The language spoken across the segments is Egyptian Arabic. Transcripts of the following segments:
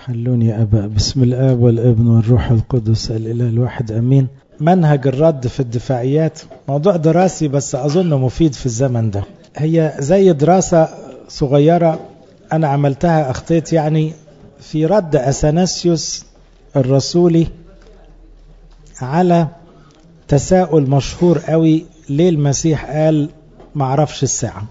حلوني يا أبا بسم الآب والابن والروح القدس الإله الواحد أمين منهج الرد في الدفاعيات موضوع دراسي بس أظن مفيد في الزمن ده هي زي دراسة صغيرة أنا عملتها أخطيت يعني في رد أثناسيوس الرسولي على تساؤل مشهور قوي ليه المسيح قال معرفش الساعة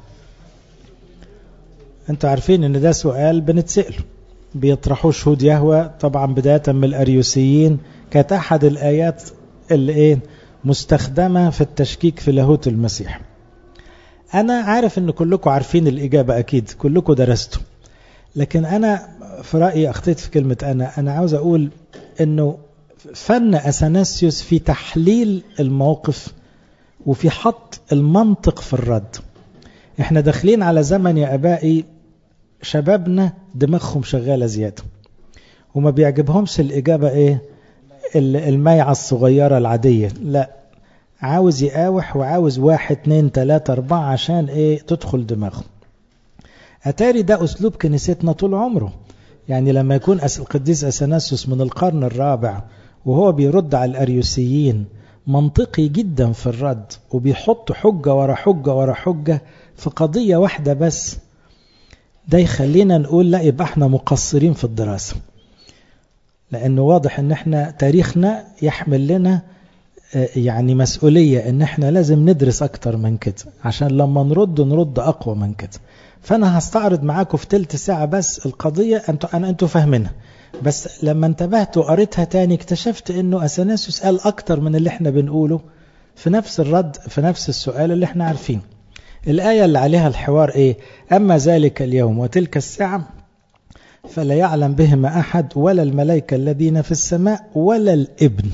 انتوا عارفين ان ده سؤال بنتسأله بيطرحوه شهود يهوى طبعا بداية من الأريوسيين كانت أحد الآيات اللي إيه مستخدمة في التشكيك في لاهوت المسيح أنا عارف أن كلكم عارفين الإجابة أكيد كلكم درستوا لكن أنا في رأيي أخطيت في كلمة أنا أنا عاوز أقول أنه فن أثناسيوس في تحليل الموقف وفي حط المنطق في الرد احنا داخلين على زمن يا أبائي شبابنا دماغهم شغالة زيادة وما بيعجبهمش الإجابة إيه الميعة الصغيرة العادية لا عاوز يقاوح وعاوز واحد اتنين تلاتة اربعة عشان ايه تدخل دماغه اتاري ده اسلوب كنيستنا طول عمره يعني لما يكون القديس اثناسيوس من القرن الرابع وهو بيرد على الاريوسيين منطقي جدا في الرد وبيحط حجة ورا حجة ورا حجة في قضية واحدة بس ده يخلينا نقول لا يبقى احنا مقصرين في الدراسة لانه واضح ان احنا تاريخنا يحمل لنا يعني مسؤولية ان احنا لازم ندرس اكتر من كده عشان لما نرد نرد اقوى من كده فانا هستعرض معاكم في تلت ساعة بس القضية انتوا انا انتوا فاهمينها بس لما انتبهت وقريتها تاني اكتشفت انه اثناسيوس قال اكتر من اللي احنا بنقوله في نفس الرد في نفس السؤال اللي احنا عارفينه الآية اللي عليها الحوار ايه اما ذلك اليوم وتلك الساعة فلا يعلم بهما أحد ولا الملائكة الذين في السماء ولا الابن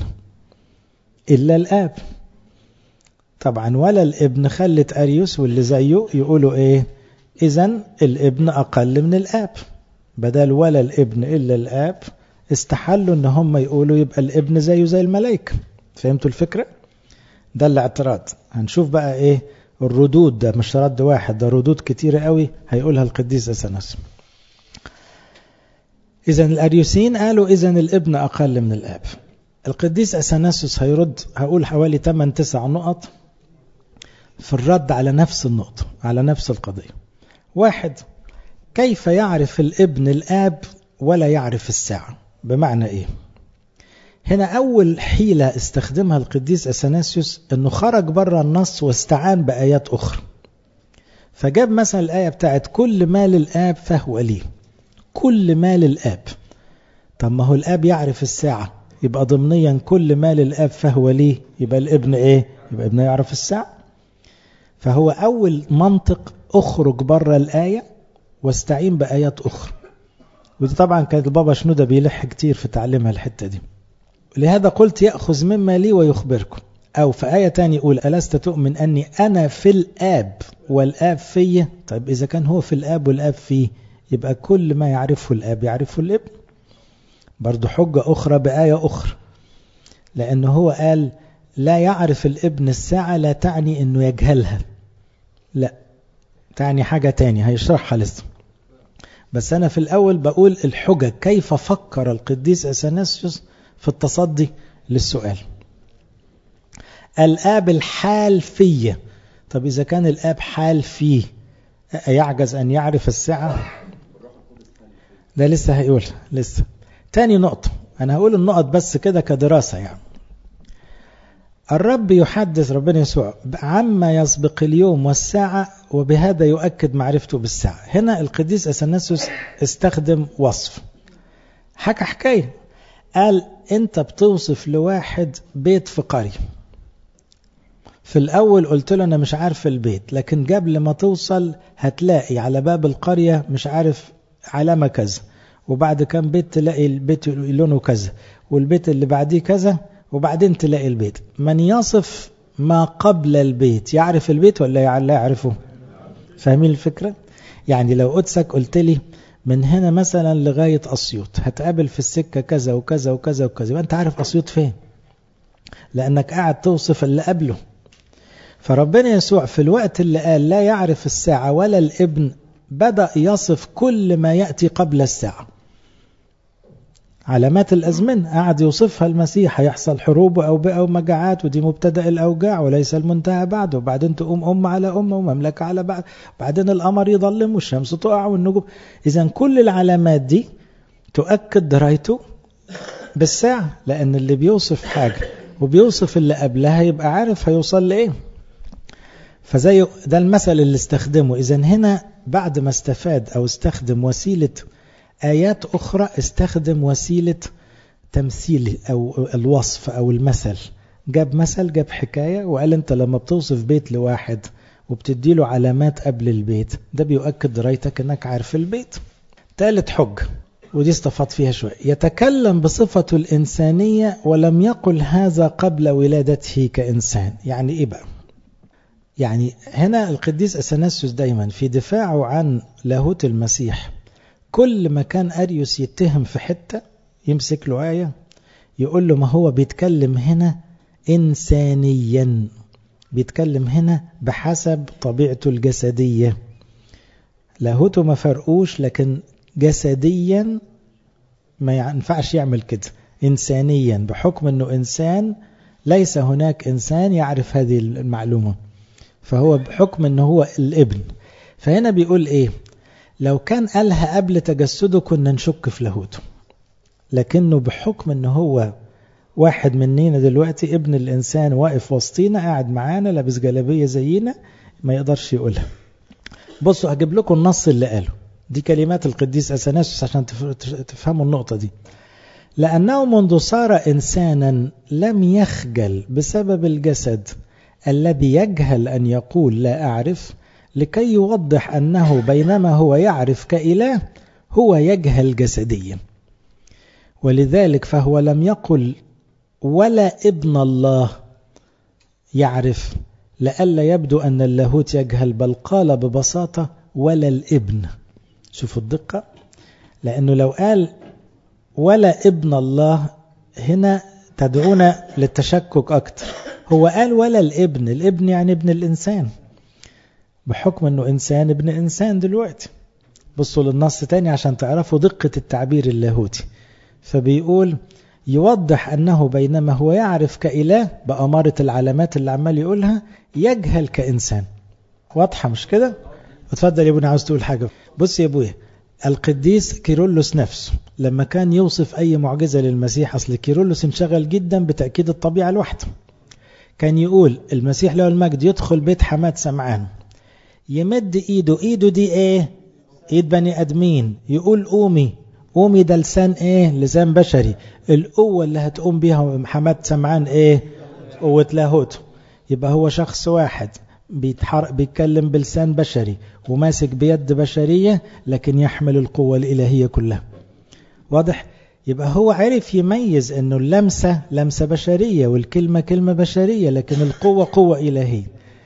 إلا الآب طبعا ولا الابن خلت أريوس واللي زيه يقولوا إيه إذا الابن أقل من الآب بدل ولا الابن إلا الآب استحلوا ان هم يقولوا يبقى الابن زيه زي الملائكة فهمتوا الفكرة ده الاعتراض هنشوف بقى ايه الردود ده مش رد واحد ده ردود كتيرة قوي هيقولها القديس أثناس إذا الأريوسيين قالوا إذا الابن أقل من الآب القديس أثناسوس هيرد هقول حوالي 8 9 نقط في الرد على نفس النقطة على نفس القضية واحد كيف يعرف الابن الآب ولا يعرف الساعة بمعنى إيه هنا أول حيلة استخدمها القديس أثناسيوس أنه خرج بره النص واستعان بآيات أخرى فجاب مثلا الآية بتاعت كل ما للآب فهو لي كل ما للآب طب ما هو الآب يعرف الساعة يبقى ضمنيا كل ما للآب فهو لي يبقى الابن إيه يبقى ابن يعرف الساعة فهو أول منطق أخرج بره الآية واستعين بآيات أخرى ودي طبعا كانت البابا شنودة بيلح كتير في تعليمها الحتة دي لهذا قلت يأخذ مما لي ويخبركم أو في آية تانية يقول ألست تؤمن أني أنا في الآب والآب في طيب إذا كان هو في الآب والآب فيه يبقى كل ما يعرفه الآب يعرفه الابن برضو حجة أخرى بآية أخرى لأنه هو قال لا يعرف الابن الساعة لا تعني أنه يجهلها لا تعني حاجة تانية هيشرحها لسه بس أنا في الأول بقول الحجة كيف فكر القديس أثناسيوس في التصدي للسؤال الآب الحال فيه طب إذا كان الآب حال فيه يعجز أن يعرف الساعة ده لسه هيقول لسه تاني نقطة أنا هقول النقط بس كده كدراسة يعني الرب يحدث ربنا يسوع عما يسبق اليوم والساعة وبهذا يؤكد معرفته بالساعة هنا القديس أثناسيوس استخدم وصف حكى حكاية قال انت بتوصف لواحد بيت في قرية في الأول قلت له أنا مش عارف البيت لكن قبل ما توصل هتلاقي على باب القرية مش عارف علامة كذا وبعد كام بيت تلاقي البيت لونه كذا والبيت اللي بعديه كذا وبعدين تلاقي البيت من يصف ما قبل البيت يعرف البيت ولا لا يعرفه فاهمين الفكرة يعني لو قدسك قلت لي من هنا مثلا لغاية أسيوط هتقابل في السكة كذا وكذا وكذا وكذا يبقى أنت عارف أسيوط فين لأنك قاعد توصف اللي قبله فربنا يسوع في الوقت اللي قال لا يعرف الساعة ولا الابن بدأ يصف كل ما يأتي قبل الساعة علامات الأزمنة قعد يوصفها المسيح هيحصل حروب وأوبئة ومجاعات ودي مبتدأ الأوجاع وليس المنتهى بعده وبعدين تقوم أمة على أمة ومملكة على بعض بعدين القمر يظلم والشمس تقع والنجوم إذا كل العلامات دي تؤكد درايته بالساعة لأن اللي بيوصف حاجة وبيوصف اللي قبلها يبقى عارف هيوصل لإيه فزي ده المثل اللي استخدمه إذا هنا بعد ما استفاد أو استخدم وسيلة آيات أخرى استخدم وسيلة تمثيل أو الوصف أو المثل جاب مثل جاب حكاية وقال أنت لما بتوصف بيت لواحد وبتدي له علامات قبل البيت ده بيؤكد درايتك أنك عارف البيت ثالث حج ودي استفاد فيها شوية يتكلم بصفته الإنسانية ولم يقل هذا قبل ولادته كإنسان يعني إيه بقى يعني هنا القديس أثناسيوس دايما في دفاعه عن لاهوت المسيح كل ما كان أريوس يتهم في حتة يمسك له آية يقول له ما هو بيتكلم هنا إنسانيا بيتكلم هنا بحسب طبيعته الجسدية لاهوته ما فرقوش لكن جسديا ما ينفعش يعمل كده إنسانيا بحكم أنه إنسان ليس هناك إنسان يعرف هذه المعلومة فهو بحكم أنه هو الابن فهنا بيقول إيه لو كان قالها قبل تجسده كنا نشك في لاهوته لكنه بحكم أنه هو واحد مننا دلوقتي ابن الإنسان واقف وسطينا قاعد معانا لابس جلابية زينا ما يقدرش يقولها بصوا هجيب لكم النص اللي قاله دي كلمات القديس أثناسيوس عشان تفهموا النقطة دي لأنه منذ صار إنسانا لم يخجل بسبب الجسد الذي يجهل أن يقول لا أعرف لكي يوضح أنه بينما هو يعرف كإله هو يجهل جسديا ولذلك فهو لم يقل ولا ابن الله يعرف لئلا يبدو أن اللاهوت يجهل بل قال ببساطة ولا الابن شوفوا الدقة لأنه لو قال ولا ابن الله هنا تدعونا للتشكك أكتر هو قال ولا الابن الابن يعني ابن الإنسان بحكم أنه إنسان ابن إنسان دلوقتي بصوا للنص تاني عشان تعرفوا دقة التعبير اللاهوتي فبيقول يوضح أنه بينما هو يعرف كإله بأمارة العلامات اللي عمال يقولها يجهل كإنسان واضحة مش كده؟ اتفضل يا ابونا عاوز تقول حاجة بص يا ابويا القديس كيرلس نفسه لما كان يوصف أي معجزة للمسيح أصل كيرلس انشغل جدا بتأكيد الطبيعة لوحده كان يقول المسيح له المجد يدخل بيت حماد سمعان يمد ايده ايده دي ايه ايد بني ادمين يقول قومي قومي ده لسان ايه لسان بشري القوة اللي هتقوم بيها حماد سمعان ايه قوة لاهوته يبقى هو شخص واحد بيتحرق بيتكلم بلسان بشري وماسك بيد بشرية لكن يحمل القوة الإلهية كلها واضح يبقى هو عرف يميز انه اللمسة لمسة بشرية والكلمة كلمة بشرية لكن القوة قوة إلهية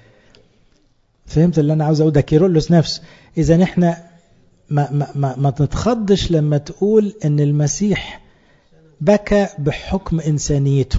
فهمت اللي أنا عاوز أقول ده كيرلس نفسه إذا إحنا ما, ما, ما, ما تتخضش لما تقول ان المسيح بكى بحكم إنسانيته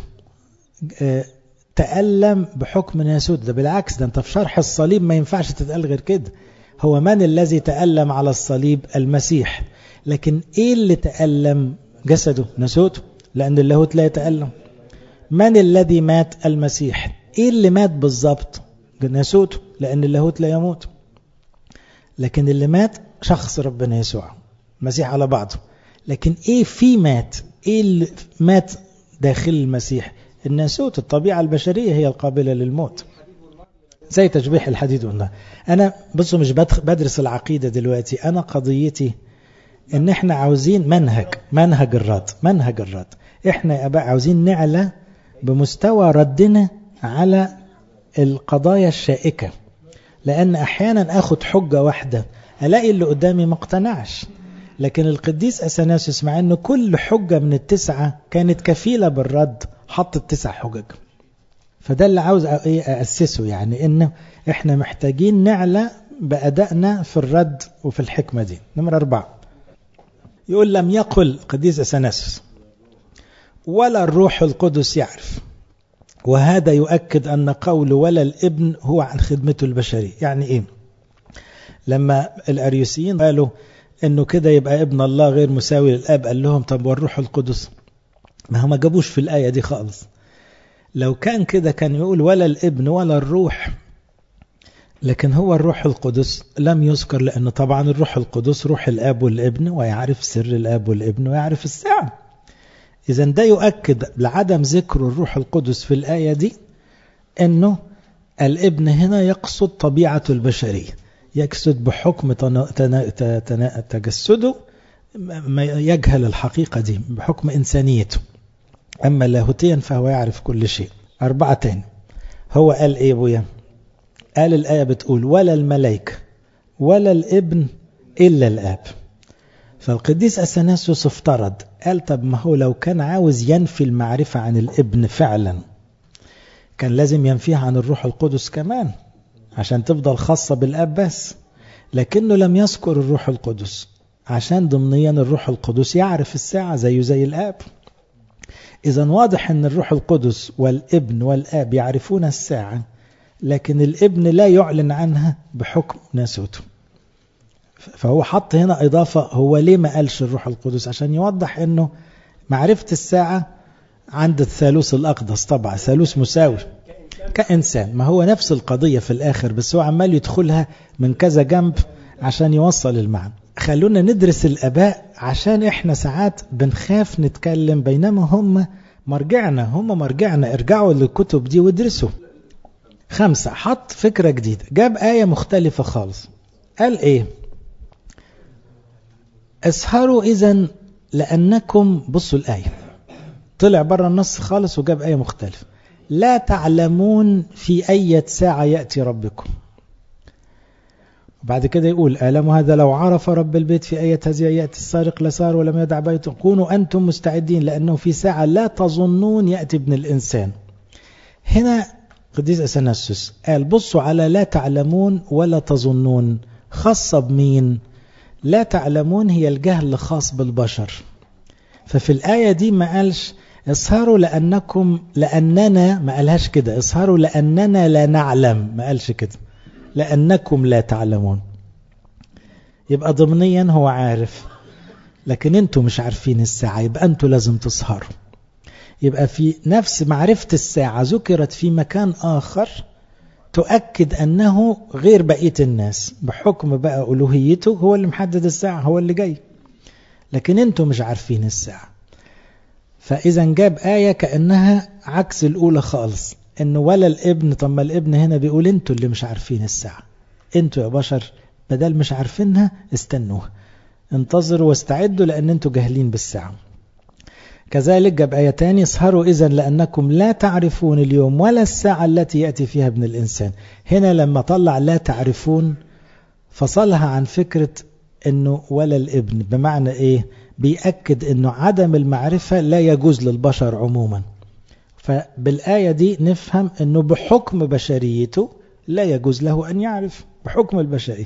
تألم بحكم ناسوت ده بالعكس ده انت في شرح الصليب ما ينفعش تتقال غير كده هو من الذي تألم على الصليب المسيح لكن ايه اللي تألم جسده ناسوته لأن اللاهوت لا يتألم من الذي مات المسيح ايه اللي مات بالظبط ناسوته لأن اللاهوت لا يموت لكن اللي مات شخص ربنا يسوع المسيح على بعضه لكن ايه في مات ايه اللي مات داخل المسيح الناسوت الطبيعة البشرية هي القابلة للموت زي تشبيح الحديد والنار أنا بصوا مش بدرس العقيدة دلوقتي أنا قضيتي إن إحنا عاوزين منهج منهج الرد منهج الرد إحنا يا أباء عاوزين نعلى بمستوى ردنا على القضايا الشائكة لأن أحيانا أخد حجة واحدة ألاقي اللي قدامي ما اقتنعش لكن القديس أثناسيوس مع أنه كل حجة من التسعة كانت كفيلة بالرد حط التسع حجج فده اللي عاوز أسسه يعني إنه إحنا محتاجين نعلى بأدائنا في الرد وفي الحكمة دي نمرة أربعة يقول لم يقل قديس أثناسيوس ولا الروح القدس يعرف وهذا يؤكد أن قول ولا الابن هو عن خدمته البشرية يعني إيه لما الأريوسيين قالوا انه كده يبقى ابن الله غير مساوي للاب قال لهم طب والروح القدس ما هم ما جابوش في الآية دي خالص لو كان كده كان يقول ولا الابن ولا الروح لكن هو الروح القدس لم يذكر لأن طبعا الروح القدس روح الآب والابن ويعرف سر الآب والابن ويعرف الساعة إذا ده يؤكد لعدم ذكر الروح القدس في الآية دي أنه الابن هنا يقصد طبيعة البشرية يقصد بحكم تجسده ما يجهل الحقيقة دي بحكم إنسانيته أما لاهوتيا فهو يعرف كل شيء أربعة تاني هو قال إيه بويا قال الآية بتقول ولا الملائكة ولا الابن إلا الآب فالقديس أثناسيوس افترض قال طب ما هو لو كان عاوز ينفي المعرفة عن الابن فعلا كان لازم ينفيها عن الروح القدس كمان عشان تفضل خاصة بالآب بس لكنه لم يذكر الروح القدس عشان ضمنيا الروح القدس يعرف الساعة زيه زي الآب إذا واضح أن الروح القدس والابن والآب يعرفون الساعة لكن الابن لا يعلن عنها بحكم ناسوته فهو حط هنا إضافة هو ليه ما قالش الروح القدس عشان يوضح أنه معرفة الساعة عند الثالوث الأقدس طبعا ثالوث مساوي كإنسان ما هو نفس القضية في الآخر بس هو عمال يدخلها من كذا جنب عشان يوصل المعنى خلونا ندرس الآباء عشان إحنا ساعات بنخاف نتكلم بينما هم مرجعنا هم مرجعنا ارجعوا للكتب دي وادرسوا خمسة حط فكرة جديدة جاب آية مختلفة خالص قال إيه اسهروا إذا لأنكم بصوا الآية طلع بره النص خالص وجاب آية مختلفة لا تعلمون في أي ساعة يأتي ربكم بعد كده يقول ألم هذا لو عرف رب البيت في أية هذه يأتي السارق لسار ولم يدع بيته كونوا أنتم مستعدين لأنه في ساعة لا تظنون يأتي ابن الإنسان هنا قديس أثناسوس قال بصوا على لا تعلمون ولا تظنون خاصة بمين لا تعلمون هي الجهل خاص بالبشر ففي الآية دي ما قالش اسهروا لأنكم لأننا ما قالهاش كده اسهروا لأننا لا نعلم ما قالش كده لأنكم لا تعلمون يبقى ضمنيا هو عارف لكن انتوا مش عارفين الساعة يبقى انتوا لازم تسهروا يبقى في نفس معرفة الساعة ذكرت في مكان آخر تؤكد أنه غير بقية الناس بحكم بقى ألوهيته هو اللي محدد الساعة هو اللي جاي لكن انتوا مش عارفين الساعة فإذا جاب آية كأنها عكس الأولى خالص إنه ولا الابن طب ما الابن هنا بيقول انتوا اللي مش عارفين الساعة انتوا يا بشر بدل مش عارفينها استنوها انتظروا واستعدوا لأن انتوا جاهلين بالساعة كذلك جاب آية تاني اسهروا إذا لأنكم لا تعرفون اليوم ولا الساعة التي يأتي فيها ابن الإنسان هنا لما طلع لا تعرفون فصلها عن فكرة أنه ولا الابن بمعنى إيه بيأكد أنه عدم المعرفة لا يجوز للبشر عموما فبالآية دي نفهم أنه بحكم بشريته لا يجوز له أن يعرف بحكم البشرية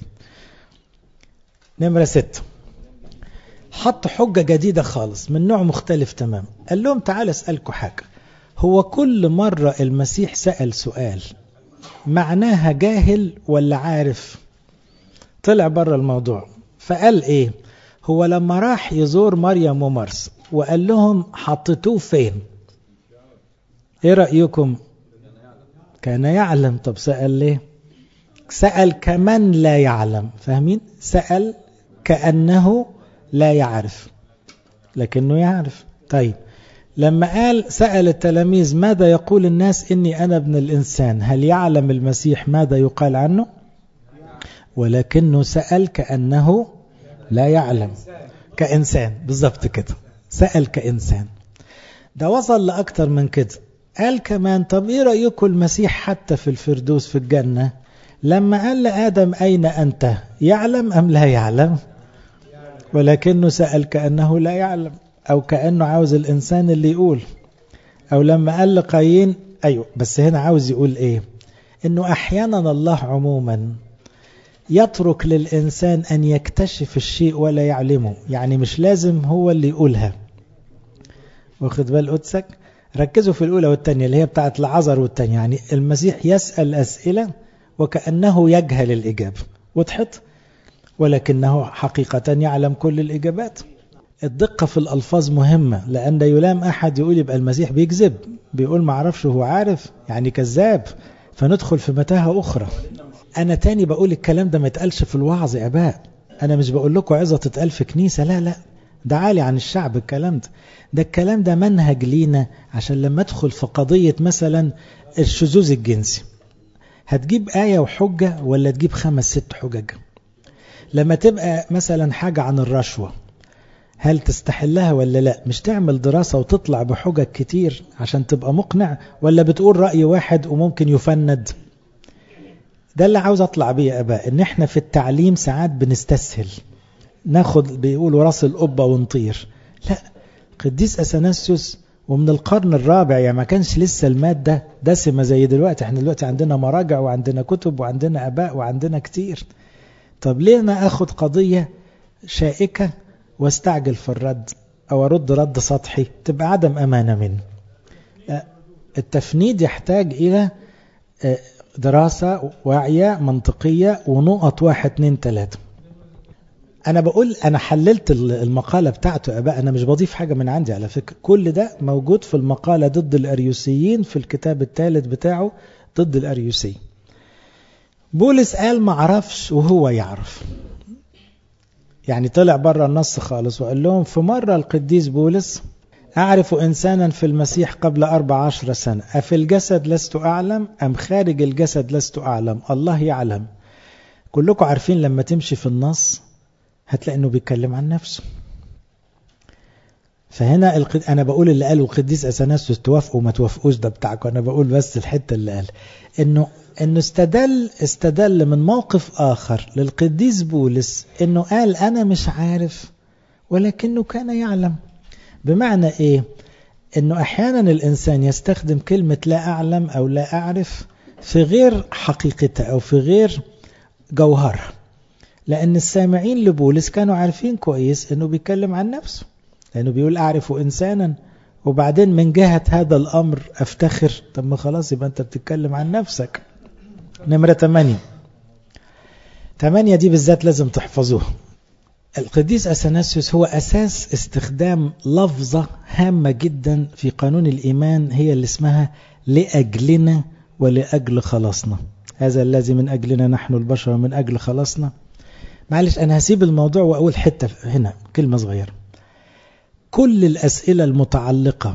نمرة ستة حط حجة جديدة خالص من نوع مختلف تمام قال لهم تعال اسألكم حاجة هو كل مرة المسيح سأل سؤال معناها جاهل ولا عارف طلع بره الموضوع فقال ايه هو لما راح يزور مريم ومرس وقال لهم حطيتوه فين ايه رأيكم كان يعلم طب سأل ليه سأل كمن لا يعلم فاهمين سأل كأنه لا يعرف لكنه يعرف طيب لما قال سأل التلاميذ ماذا يقول الناس إني أنا ابن الإنسان هل يعلم المسيح ماذا يقال عنه ولكنه سأل كأنه لا يعلم كإنسان بالضبط كده سأل كإنسان ده وصل لأكتر من كده قال كمان طب إيه رأيكم المسيح حتى في الفردوس في الجنة لما قال لآدم أين أنت يعلم أم لا يعلم ولكنه سأل كأنه لا يعلم أو كأنه عاوز الإنسان اللي يقول أو لما قال لقايين أيوة بس هنا عاوز يقول إيه إنه أحيانا الله عموما يترك للإنسان أن يكتشف الشيء ولا يعلمه يعني مش لازم هو اللي يقولها واخد بال قدسك ركزوا في الأولى والثانية اللي هي بتاعت العذر والثانية يعني المسيح يسأل أسئلة وكأنه يجهل الإجابة وضحت ولكنه حقيقة يعلم كل الإجابات الدقة في الألفاظ مهمة لأن يلام أحد يقول يبقى المسيح بيكذب بيقول معرفش هو عارف يعني كذاب فندخل في متاهة أخرى أنا تاني بقول الكلام ده ما يتقالش في الوعظ يا أباء أنا مش بقول لكم عظة تتقال في كنيسة لا لا ده عالي عن الشعب الكلام ده ده الكلام ده منهج لينا عشان لما ادخل في قضية مثلا الشذوذ الجنسي هتجيب آية وحجة ولا تجيب خمس ست حجج لما تبقى مثلا حاجة عن الرشوة هل تستحلها ولا لا مش تعمل دراسة وتطلع بحجج كتير عشان تبقى مقنع ولا بتقول رأي واحد وممكن يفند ده اللي عاوز اطلع بيه يا اباء ان احنا في التعليم ساعات بنستسهل ناخد بيقولوا راس القبة ونطير لا قديس اثناسيوس ومن القرن الرابع يعني ما كانش لسه المادة دسمة زي دلوقتي احنا دلوقتي عندنا مراجع وعندنا كتب وعندنا اباء وعندنا كتير طب ليه انا اخد قضية شائكة واستعجل في الرد او ارد رد سطحي تبقى عدم امانة مني التفنيد يحتاج الى دراسة واعية منطقية ونقط واحد اتنين تلاتة أنا بقول أنا حللت المقالة بتاعته أبقى أنا مش بضيف حاجة من عندي على فكرة كل ده موجود في المقالة ضد الأريوسيين في الكتاب الثالث بتاعه ضد الأريوسي بولس قال ما عرفش وهو يعرف يعني طلع بره النص خالص وقال لهم في مرة القديس بولس أعرف إنسانا في المسيح قبل أربع عشر سنة أفي الجسد لست أعلم أم خارج الجسد لست أعلم الله يعلم كلكم عارفين لما تمشي في النص هتلاقي أنه بيتكلم عن نفسه فهنا القد... أنا بقول اللي قاله القديس أثناسيوس توافقوا ما توافقوش ده بتاعكم أنا بقول بس الحتة اللي قال إنه إنه استدل استدل من موقف آخر للقديس بولس إنه قال أنا مش عارف ولكنه كان يعلم بمعنى ايه انه احيانا الانسان يستخدم كلمة لا اعلم او لا اعرف في غير حقيقتها او في غير جوهرها لان السامعين لبولس كانوا عارفين كويس انه بيتكلم عن نفسه لانه بيقول اعرف انسانا وبعدين من جهة هذا الامر افتخر طب ما خلاص يبقى انت بتتكلم عن نفسك نمرة 8 8 دي بالذات لازم تحفظوها القديس أثناسيوس هو أساس استخدام لفظة هامة جدا في قانون الإيمان هي اللي اسمها لأجلنا ولأجل خلاصنا هذا الذي من أجلنا نحن البشر من أجل خلاصنا معلش أنا هسيب الموضوع وأقول حتة هنا كلمة صغيرة كل الأسئلة المتعلقة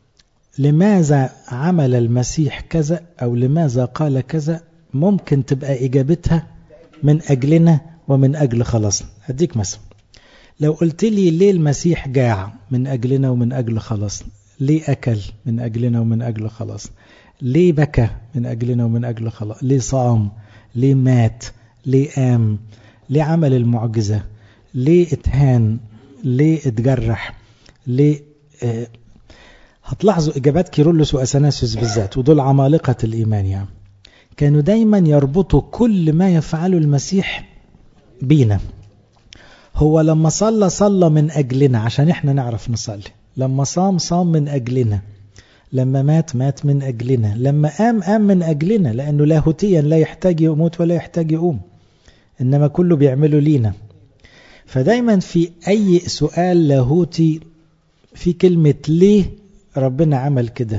لماذا عمل المسيح كذا أو لماذا قال كذا ممكن تبقى إجابتها من أجلنا ومن أجل خلاصنا هديك مثلا لو قلت لي ليه المسيح جاع من أجلنا ومن أجل خلاصنا ليه أكل من أجلنا ومن أجل خلاصنا ليه بكى من أجلنا ومن أجل خلاص ليه صام ليه مات ليه قام ليه عمل المعجزة ليه اتهان ليه اتجرح ليه اه هتلاحظوا إجابات كيرلس وأثناسيوس بالذات ودول عمالقة الإيمان يعني كانوا دايما يربطوا كل ما يفعله المسيح بينا هو لما صلى صلى من أجلنا عشان احنا نعرف نصلي لما صام صام من أجلنا لما مات مات من أجلنا لما قام قام من أجلنا لأنه لاهوتيا لا يحتاج يموت ولا يحتاج يقوم إنما كله بيعمله لينا فدايما في أي سؤال لاهوتي في كلمة ليه ربنا عمل كده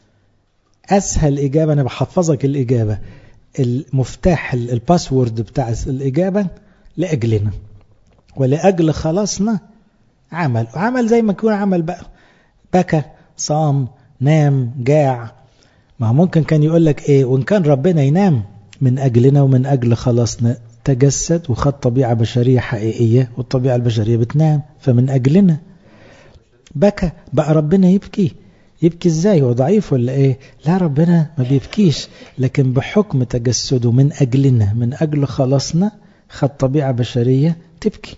أسهل إجابة أنا بحفظك الإجابة المفتاح الباسورد بتاع الإجابة لأجلنا ولأجل خلاصنا عمل عمل زي ما يكون عمل بقى بكى صام نام جاع ما ممكن كان يقول لك ايه وان كان ربنا ينام من اجلنا ومن اجل خلاصنا تجسد وخد طبيعة بشرية حقيقية والطبيعة البشرية بتنام فمن اجلنا بكى بقى ربنا يبكي يبكي ازاي هو ضعيف ولا ايه لا ربنا ما بيبكيش لكن بحكم تجسده من اجلنا من اجل خلاصنا خد طبيعة بشرية تبكي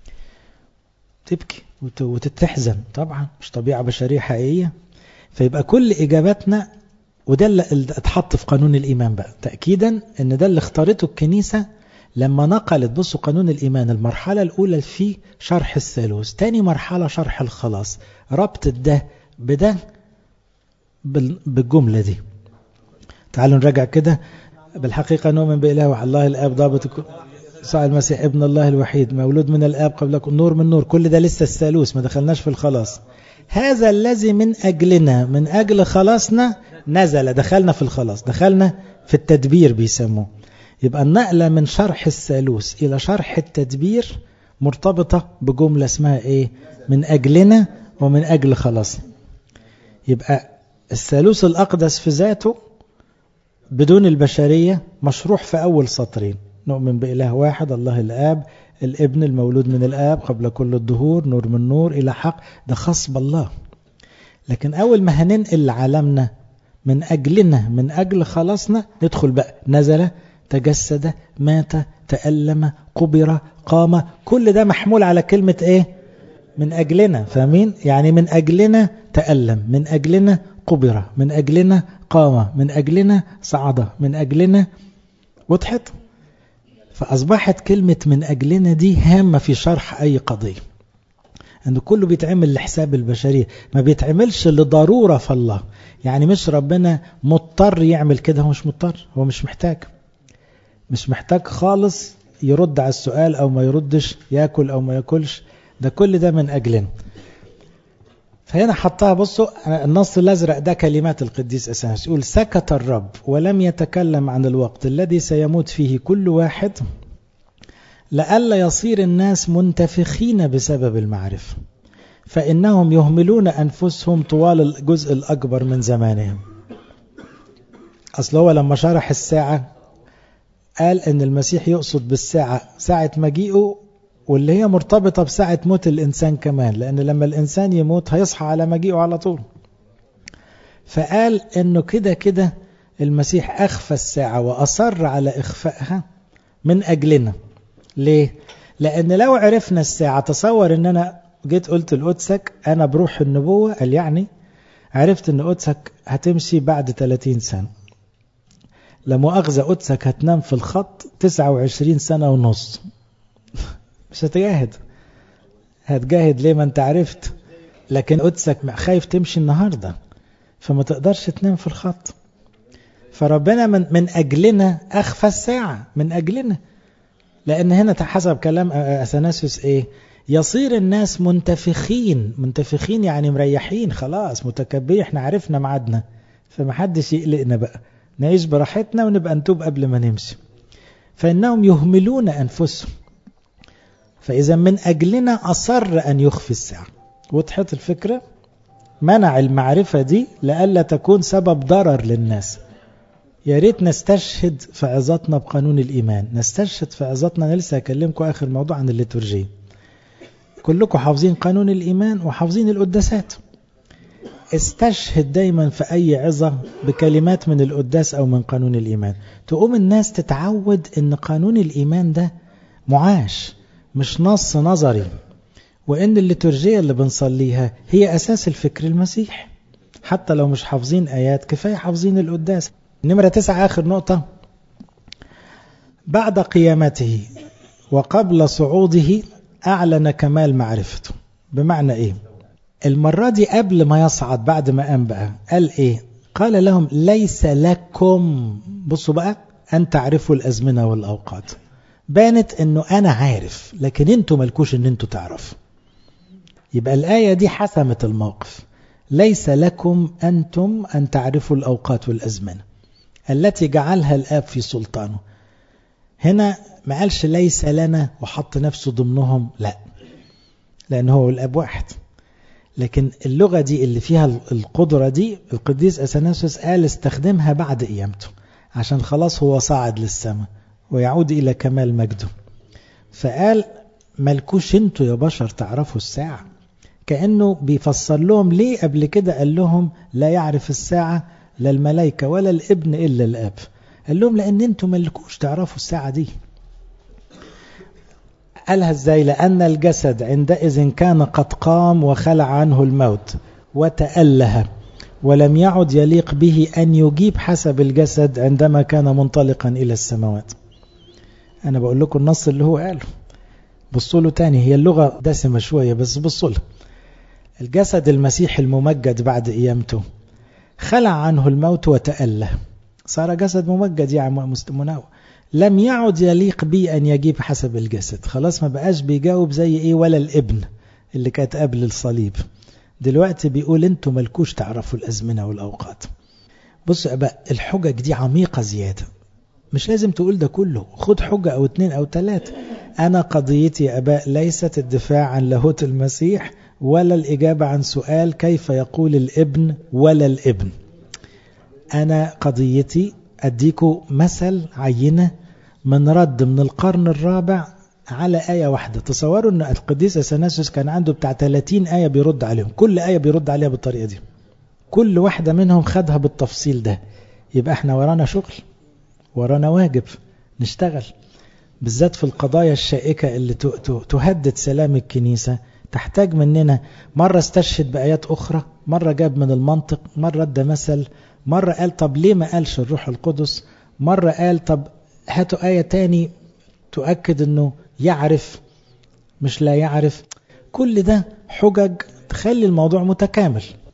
تبكي وتتحزن طبعا مش طبيعة بشرية حقيقية فيبقى كل إجاباتنا وده اللي اتحط في قانون الإيمان بقى تأكيدا أن ده اللي اختارته الكنيسة لما نقلت بصوا قانون الإيمان المرحلة الأولى في شرح الثالوث تاني مرحلة شرح الخلاص ربط ده بده بالجملة دي تعالوا نراجع كده بالحقيقة نؤمن بإله وعلى الله الآب ضابط يسوع المسيح ابن الله الوحيد مولود من الآب قبلكم نور من نور كل ده لسه الثالوث ما دخلناش في الخلاص هذا الذي من أجلنا من أجل خلاصنا نزل دخلنا في الخلاص دخلنا في التدبير بيسموه يبقى النقلة من شرح الثالوث إلى شرح التدبير مرتبطة بجملة اسمها إيه من أجلنا ومن أجل خلاصنا يبقى الثالوث الأقدس في ذاته بدون البشرية مشروح في أول سطرين نؤمن بإله واحد الله الآب الابن المولود من الآب قبل كل الدهور نور من نور إلى حق ده خاص بالله لكن أول ما هننقل لعالمنا من أجلنا من أجل خلاصنا ندخل بقى نزل تجسد مات تألم قبر قام كل ده محمول على كلمة إيه من أجلنا فاهمين يعني من أجلنا تألم من أجلنا قبر من أجلنا قام من أجلنا صعد من أجلنا وضحت فأصبحت كلمة من أجلنا دي هامة في شرح أي قضية أنه كله بيتعمل لحساب البشرية ما بيتعملش لضرورة في الله يعني مش ربنا مضطر يعمل كده هو مش مضطر هو مش محتاج مش محتاج خالص يرد على السؤال أو ما يردش يأكل أو ما يأكلش ده كل ده من أجلنا فهنا حطها بصوا النص الأزرق ده كلمات القديس أسانس يقول سكت الرب ولم يتكلم عن الوقت الذي سيموت فيه كل واحد لئلا يصير الناس منتفخين بسبب المعرفة فإنهم يهملون أنفسهم طوال الجزء الأكبر من زمانهم أصل هو لما شرح الساعة قال أن المسيح يقصد بالساعة ساعة مجيئه واللي هي مرتبطة بساعة موت الإنسان كمان لأن لما الإنسان يموت هيصحى على مجيئه على طول فقال أنه كده كده المسيح أخفى الساعة وأصر على إخفائها من أجلنا ليه؟ لأن لو عرفنا الساعة تصور أن أنا جيت قلت لقدسك أنا بروح النبوة قال يعني عرفت أن قدسك هتمشي بعد 30 سنة لمؤاخذة قدسك هتنام في الخط 29 سنة ونص مش هتجاهد هتجاهد ليه ما انت عرفت لكن قدسك خايف تمشي النهاردة فما تقدرش تنام في الخط فربنا من, من أجلنا أخفى الساعة من أجلنا لأن هنا حسب كلام أثناسيوس إيه يصير الناس منتفخين منتفخين يعني مريحين خلاص متكبرين احنا عرفنا ميعادنا فمحدش يقلقنا بقى نعيش براحتنا ونبقى نتوب قبل ما نمشي فإنهم يهملون أنفسهم فإذا من أجلنا أصر أن يخفي الساعة وضحت الفكرة منع المعرفة دي لألا تكون سبب ضرر للناس يا ريت نستشهد في عظاتنا بقانون الإيمان نستشهد في عظاتنا أنا لسه هكلمكم آخر موضوع عن الليتورجية كلكم حافظين قانون الإيمان وحافظين القداسات استشهد دايما في أي عظة بكلمات من القداس أو من قانون الإيمان تقوم الناس تتعود أن قانون الإيمان ده معاش مش نص نظري وإن الليتورجية اللي بنصليها هي أساس الفكر المسيح حتى لو مش حافظين آيات كفاية حافظين القداس نمرة تسعة آخر نقطة بعد قيامته وقبل صعوده أعلن كمال معرفته بمعنى إيه المرة دي قبل ما يصعد بعد ما قام بقى قال إيه قال لهم ليس لكم بصوا بقى أن تعرفوا الأزمنة والأوقات بانت أنه أنا عارف لكن أنتوا ملكوش أن أنتوا تعرفوا يبقى الآية دي حسمت الموقف ليس لكم أنتم أن تعرفوا الأوقات والأزمنة التي جعلها الآب في سلطانه هنا ما قالش ليس لنا وحط نفسه ضمنهم لا لأن هو الآب واحد لكن اللغة دي اللي فيها القدرة دي القديس أثناسوس قال استخدمها بعد قيامته عشان خلاص هو صعد للسماء ويعود إلى كمال مجده فقال ملكوش انتوا يا بشر تعرفوا الساعة كأنه بيفسر لهم ليه قبل كده قال لهم لا يعرف الساعة لا الملائكة ولا الابن إلا الأب قال لهم لأن انتوا ملكوش تعرفوا الساعة دي قالها ازاي لأن الجسد عندئذ كان قد قام وخلع عنه الموت وتأله ولم يعد يليق به أن يجيب حسب الجسد عندما كان منطلقا إلى السماوات أنا بقول لكم النص اللي هو قاله بصوا له تاني هي اللغة دسمة شوية بس بصوا له الجسد المسيح الممجد بعد قيامته خلع عنه الموت وتأله صار جسد ممجد يعني مناوى لم يعد يليق بي أن يجيب حسب الجسد خلاص ما بقاش بيجاوب زي إيه ولا الابن اللي كانت قبل الصليب دلوقتي بيقول انتوا ملكوش تعرفوا الأزمنة والأوقات بصوا بقى الحجج دي عميقة زيادة مش لازم تقول ده كله خد حجة أو اتنين أو تلاتة أنا قضيتي يا أباء ليست الدفاع عن لاهوت المسيح ولا الإجابة عن سؤال كيف يقول الابن ولا الابن أنا قضيتي أديكوا مثل عينة من رد من القرن الرابع على آية واحدة تصوروا أن القديس أثناسيوس كان عنده بتاع 30 آية بيرد عليهم كل آية بيرد عليها بالطريقة دي كل واحدة منهم خدها بالتفصيل ده يبقى احنا ورانا شغل ورانا واجب نشتغل بالذات في القضايا الشائكة اللي تهدد سلام الكنيسة تحتاج مننا مرة استشهد بآيات أخرى مرة جاب من المنطق مرة ادى مثل مرة قال طب ليه ما قالش الروح القدس مرة قال طب هاتوا آية تاني تؤكد أنه يعرف مش لا يعرف كل ده حجج تخلي الموضوع متكامل